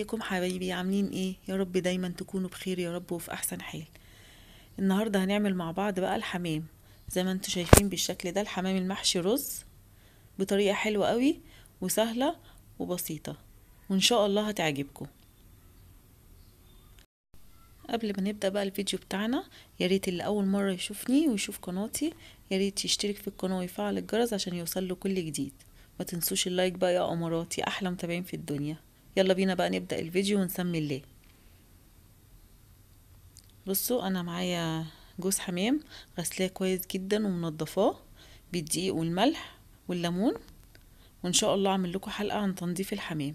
ازيكم حبايبي عاملين ايه يا رب دايما تكونوا بخير يا رب وفي احسن حال النهارده هنعمل مع بعض بقى الحمام زي ما انتوا شايفين بالشكل ده الحمام المحشي رز بطريقه حلوه قوي وسهله وبسيطه وان شاء الله هتعجبكم قبل ما نبدا بقى الفيديو بتاعنا يا ريت اللي اول مره يشوفني ويشوف قناتي يا ريت يشترك في القناه ويفعل الجرس عشان يوصل له كل جديد ما تنسوش اللايك بقى يا اماراتي احلى متابعين في الدنيا يلا بينا بقى نبدا الفيديو ونسمي الله بصوا انا معايا جوز حمام غسلاه كويس جدا ومنضفاه بالدقيق والملح والليمون وان شاء الله اعمل لكم حلقه عن تنظيف الحمام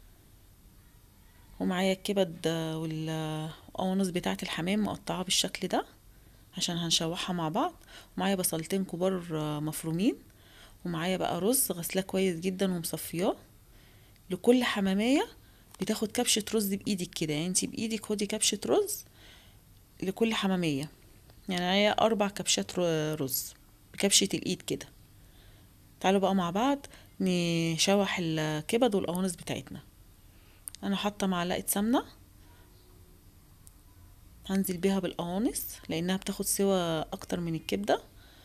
ومعايا الكبد والقوانص بتاعه الحمام مقطعه بالشكل ده عشان هنشوحها مع بعض ومعايا بصلتين كبار مفرومين ومعايا بقى رز غسلاه كويس جدا ومصفياه لكل حمامية بتاخد كبشة رز بإيدك كده يعني انتي بإيدك خدي كبشة رز لكل حمامية يعني معايا أربع كبشات رز بكبشة الإيد كده تعالوا بقى مع بعض نشوح الكبد والقوانص بتاعتنا أنا حاطة معلقة سمنة هنزل بيها بالقوانص لأنها بتاخد سوا أكتر من الكبدة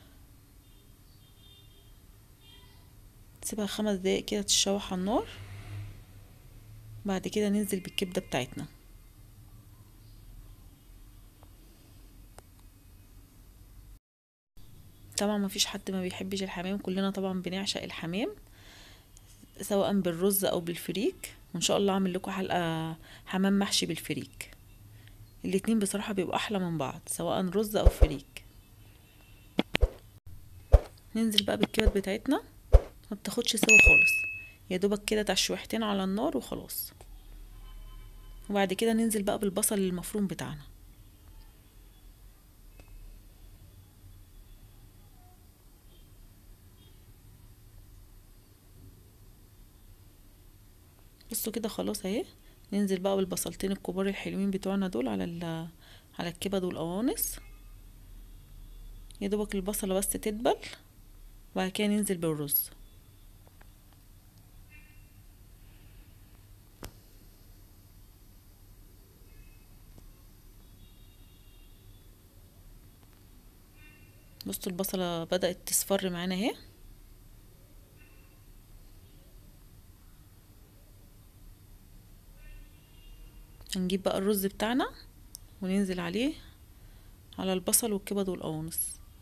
سيبها خمس دقايق كده تتشوح على النار بعد كده ننزل بالكبدة بتاعتنا طبعا ما فيش حد ما بيحبش الحمام كلنا طبعا بنعشق الحمام سواء بالرز او بالفريك وان شاء الله اعمل لكم حلقة حمام محشي بالفريك الاتنين بصراحة بيبقوا احلى من بعض سواء رز او فريك ننزل بقى بالكبد بتاعتنا ما بتاخدش سوا خالص يا دوبك كده تشويحتين على النار وخلاص وبعد كده ننزل بقى بالبصل المفروم بتاعنا بصوا كده خلاص اهي ننزل بقى بالبصلتين الكبار الحلوين بتوعنا دول على على الكبد والقوانص يا دوبك البصله بس تدبل وبعد كده ننزل بالرز بصوا البصلة بدأت تصفر معانا اهي هنجيب بقى الرز بتاعنا وننزل عليه على البصل والكبد والقوانص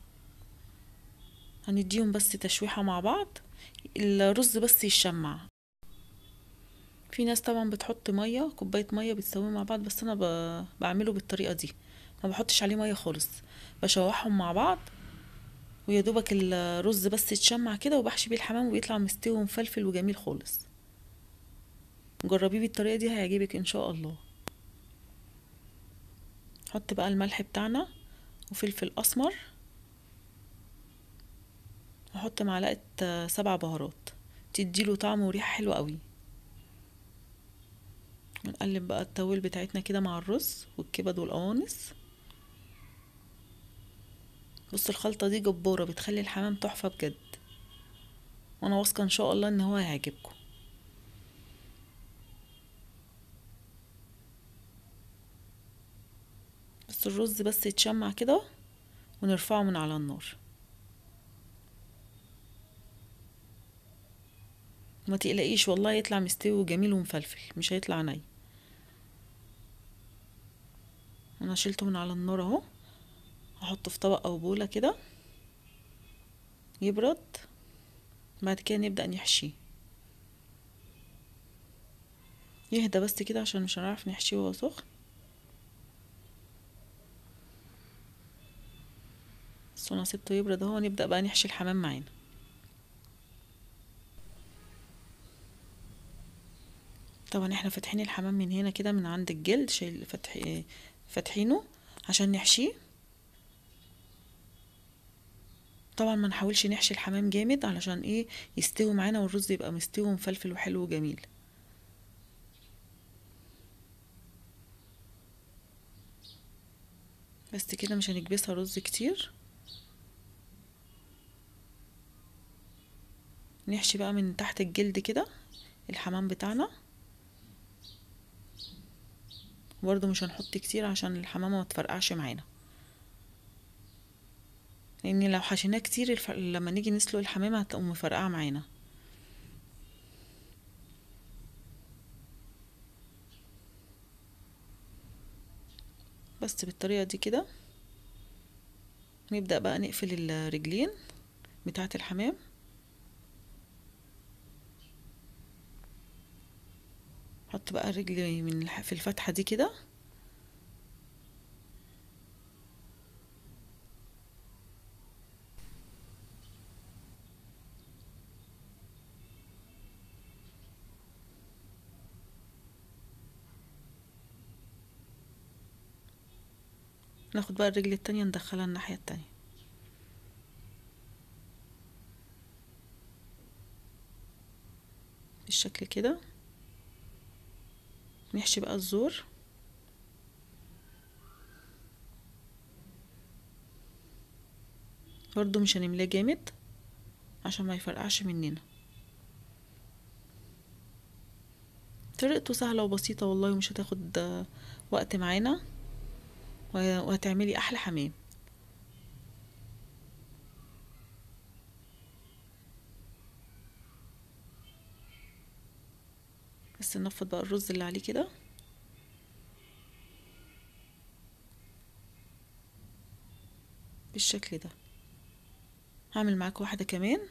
هنديهم بس تشويحة مع بعض الرز بس يشمع في ناس طبعا بتحط مية كوباية مية بتسويه مع بعض بس انا ب... بعمله بالطريقة دي ما بحطش عليه مية خالص بشوحهم مع بعض ويا دوبك الرز بس يتشمع كده وبحشي بيه الحمام وبيطلع مستوي ومفلفل وجميل خالص جربيه بالطريقه دي هيعجبك ان شاء الله نحط بقى الملح بتاعنا وفلفل اسمر نحط معلقه سبع بهارات تديله طعم وريحه حلوه قوي ونقلب بقى التوابل بتاعتنا كده مع الرز والكبد والقوانص بص الخلطة دي جبارة بتخلي الحمام تحفة بجد وانا واثقة ان شاء الله ان هو هيعجبكم بس الرز بس يتشمع كده ونرفعه من على النار ما تقلقيش والله يطلع مستوي وجميل ومفلفل مش هيطلع ني انا شلته من على النار اهو هحطه في طبق او بولة كده يبرد بعد كده نبدأ نحشيه يهدى بس كده عشان مش هنعرف نحشيه وهو سخن بس انا سبته يبرد اهو نبدأ بقى نحشي الحمام معانا طبعا احنا فاتحين الحمام من هنا كده من عند الجلد شايل فتح فاتحينه عشان نحشيه طبعا ما نحاولش نحشي الحمام جامد علشان ايه يستوي معانا والرز يبقى مستوي ومفلفل وحلو وجميل بس كده مش هنكبسها رز كتير نحشي بقى من تحت الجلد كده الحمام بتاعنا برضو مش هنحط كتير عشان الحمامة ما تفرقعش معانا لان لو حشيناه كتير الف... لما نيجي نسلق الحمامة هتقوم مفرقعة معانا بس بالطريقة دي كده نبدأ بقى نقفل الرجلين بتاعة الحمام حط بقى الرجل من الح- في الفتحة دي كده ناخد بقى الرجل التانية ندخلها الناحية التانية بالشكل كده نحشي بقى الزور برضو مش هنملاه جامد عشان ما يفرقعش مننا طريقته سهلة وبسيطة والله ومش هتاخد آه، وقت معانا وه- وهتعملي احلى حمام بس ننفض بقى الرز اللي عليه كده بالشكل ده هعمل معاك واحدة كمان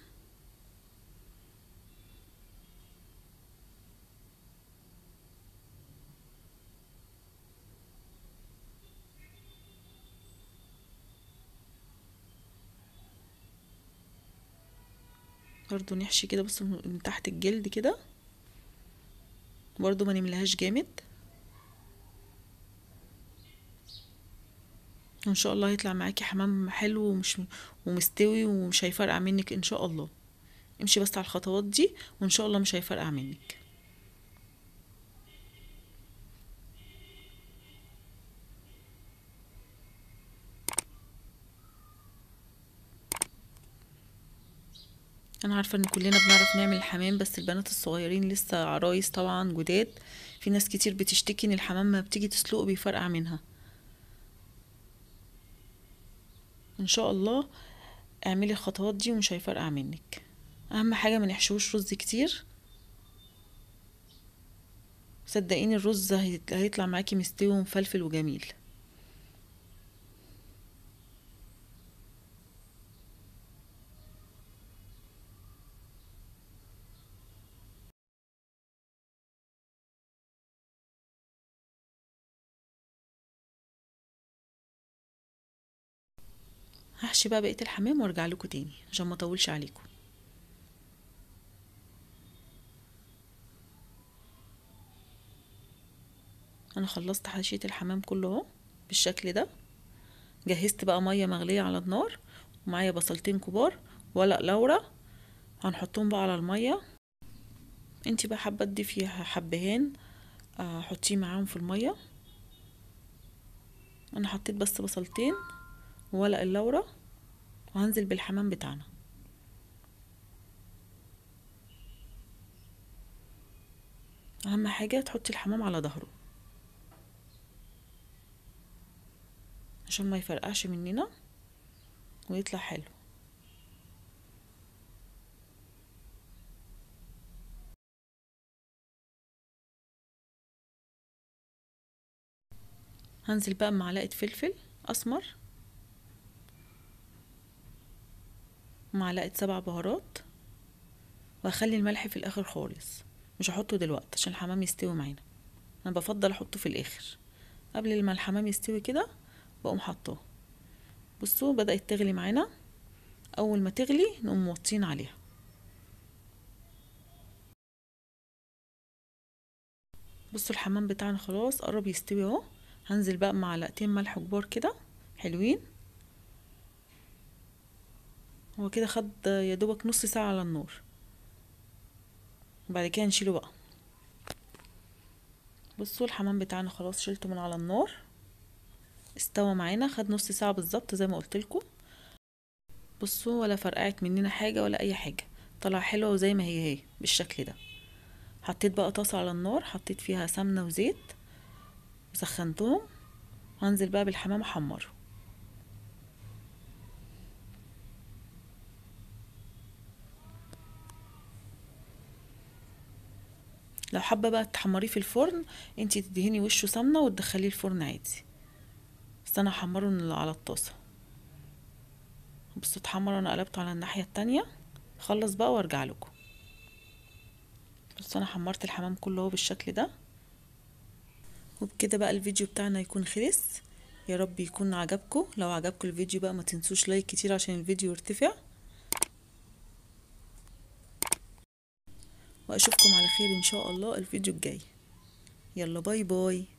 برضو نحشي كده بص من من تحت الجلد كده برضو ما نملهاش جامد وان شاء الله هيطلع معاكي حمام حلو ومش ومستوي ومش هيفرقع منك ان شاء الله امشي بس على الخطوات دي وان شاء الله مش هيفرقع منك انا عارفه ان كلنا بنعرف نعمل الحمام بس البنات الصغيرين لسه عرايس طبعا جداد في ناس كتير بتشتكي ان الحمام ما بتيجي تسلقه بيفرقع منها ان شاء الله اعملي الخطوات دي ومش هيفرقع منك اهم حاجه ما نحشوش رز كتير صدقيني الرز هيت- هيطلع معاكي مستوي ومفلفل وجميل هحشي بقى بقيه الحمام وارجع لكم تاني عشان ما اطولش عليكم انا خلصت حشية الحمام كله اهو بالشكل ده جهزت بقى ميه مغليه على النار ومعايا بصلتين كبار ورق لورا هنحطهم بقى على الميه انتي بقى حابه تضيفي حبهان آه، حطيه معاهم في الميه انا حطيت بس بصلتين وورق اللورا وهنزل بالحمام بتاعنا اهم حاجه تحطي الحمام على ظهره عشان ما يفرقعش مننا ويطلع حلو هنزل بقى بمعلقه فلفل اسمر معلقه سبع بهارات وهخلي الملح في الاخر خالص مش هحطه دلوقتي عشان الحمام يستوي معانا انا بفضل احطه في الاخر قبل ما الحمام يستوي كده بقوم حاطاه بصوا بدأت تغلي معانا اول ما تغلي نقوم موطين عليها بصوا الحمام بتاعنا خلاص قرب يستوي اهو هنزل بقى بمعلقتين ملح كبار كده حلوين هو كده خد يا دوبك نص ساعة على النار وبعد كده نشيله بقى بصوا الحمام بتاعنا خلاص شلته من على النار استوى معانا خد نص ساعة بالظبط زي ما قلت لكم بصوا ولا فرقعت مننا حاجة ولا اي حاجة طلع حلوة وزي ما هي هي بالشكل ده حطيت بقى طاسة على النار حطيت فيها سمنة وزيت سخنتهم هنزل بقى بالحمام احمره لو حابه بقى تحمريه في الفرن انتي تدهني وشه سمنه وتدخليه الفرن عادي بس انا هحمره على الطاسه بصوا اتحمر وانا قلبته على الناحيه التانية خلص بقى وارجع لكم بس انا حمرت الحمام كله اهو بالشكل ده وبكده بقى الفيديو بتاعنا يكون خلص يا رب يكون عجبكم لو عجبكم الفيديو بقى ما تنسوش لايك كتير عشان الفيديو يرتفع واشوفكم على خير ان شاء الله الفيديو الجاي يلا باي باي